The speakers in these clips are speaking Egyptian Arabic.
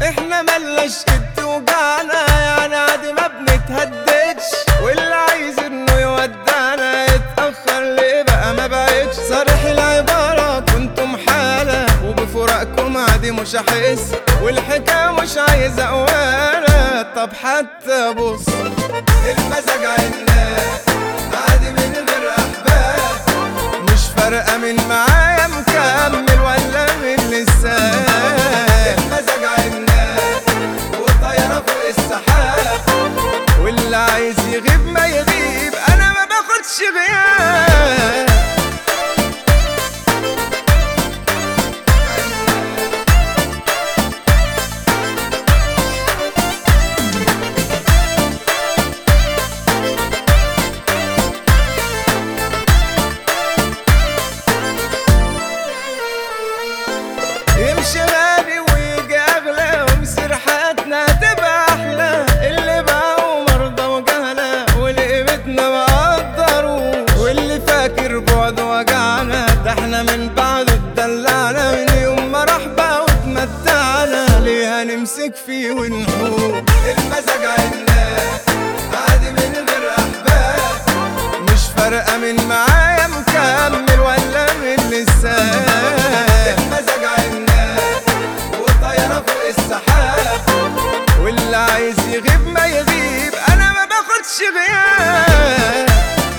احنا ملناش قد وجعنا يعني عادي ما بنتهددش واللي عايز انه يودعنا يتأخر ليه بقى ما بقتش صريح العبارة كنتم حالة وبفراقكم عادي مش هحس والحكاية مش عايزة أقوالة طب حتى بص المزاج عناد عادي من غير أحباب مش فارقة من معايا مكمل ولا من لسان المزاج عناد وطيارة فوق السحاب واللي عايز يغيب ما يغيب أنا ما باخدش غياب يمشي غالي ويجي اغلى ومصير حياتنا تبقى احلى اللي باعوا مرضى وجهلة واللي قيمتنا ما قدروا واللي فاكر بعد وجعنا ده احنا من بعده اتدلعنا من يوم ما راح بقى واتمتعنا ليه هنمسك فيه ونحوم المزاج عناد عادي من غير احباب مش فارقة من معايا مكمل ولا من لسان المزاج عناد وطيارة فوق السحاب واللي عايز يغيب ما يغيب أنا ما باخدش غياب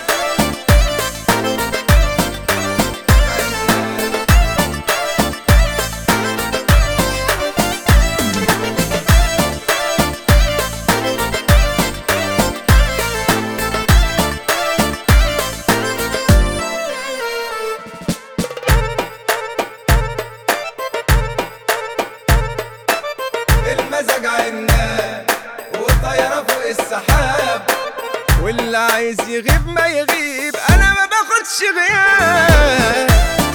المزاج عناد والطيارة فوق السحاب واللي عايز يغيب ما يغيب انا ما باخدش غياب